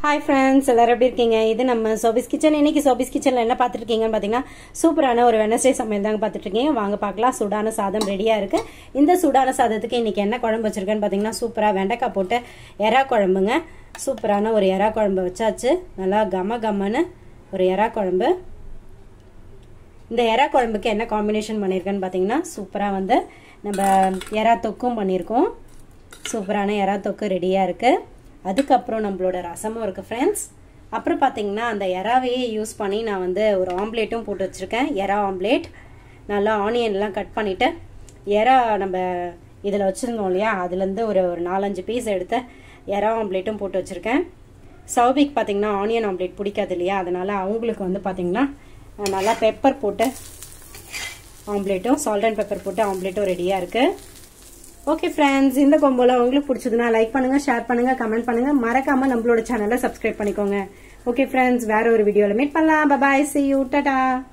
hi friends எல்லாரும் எப்படி இருக்கீங்க இது நம்ம சோபிஸ் கிச்சன் இன்னைக்கு சோபிஸ் கிச்சன்ல என்ன பார்த்துருக்கீங்கன்னு பார்த்தீங்கன்னா சூப்பரான ஒரு வெனஸ்டே சமையல் தாங்க பார்த்துட்டு இருக்கீங்க வாங்க பார்க்கலாம் சூடான சாதம் ரெடியா இருக்கு இந்த சூடான சாதத்துக்கு இன்னைக்கு என்ன குழம்பு வச்சிருக்கேன்னு பார்த்தீங்கன்னா சூப்பரா வெண்டைக்காய் போட்டு எறா குழம்புங்க சூப்பரான ஒரு எறா குழம்பு வச்சாச்சு நல்லா கம கம்மன்னு ஒரு எறா குழம்பு இந்த எறா குழம்புக்கு என்ன காம்பினேஷன் பண்ணியிருக்கேன்னு பார்த்தீங்கன்னா சூப்பராக வந்து நம்ம எறா தொக்கும் பண்ணியிருக்கோம் சூப்பரான எறா தொக்கு ரெடியாக இருக்குது அதுக்கப்புறம் நம்மளோட ரசமும் இருக்குது ஃப்ரெண்ட்ஸ் அப்புறம் பார்த்தீங்கன்னா அந்த எறாவையே யூஸ் பண்ணி நான் வந்து ஒரு ஆம்லேட்டும் போட்டு வச்சுருக்கேன் எறா ஆம்லேட் நல்லா ஆனியன்லாம் கட் பண்ணிவிட்டு எறா நம்ம இதில் வச்சுருந்தோம் இல்லையா அதுலேருந்து ஒரு ஒரு நாலஞ்சு பீஸ் எடுத்து எறா ஆம்லேட்டும் போட்டு வச்சுருக்கேன் சௌபிக் பார்த்தீங்கன்னா ஆனியன் ஆம்லேட் பிடிக்காது இல்லையா அதனால் அவங்களுக்கு வந்து பார்த்தீங்கன்னா நல்லா பெப்பர் போட்டு ஆம்லேட்டும் சால்ட் அண்ட் பெப்பர் போட்டு ஆம்லேட்டும் ரெடியாக இருக்குது ஓகே ஃப்ரெண்ட்ஸ் இந்த கொம்போல உங்களுக்கு பிடிச்சதுன்னா லைக் பண்ணுங்க ஷேர் பண்ணுங்க கமெண்ட் பண்ணுங்க மறக்காம நம்மளோட சேனலை சப்ஸ்கிரைப் பண்ணிக்கோங்க ஓகே ஃப்ரெண்ட்ஸ் வேற ஒரு வீடியோல மீட் பண்ணலாம் பபாய் சி யூ டாடா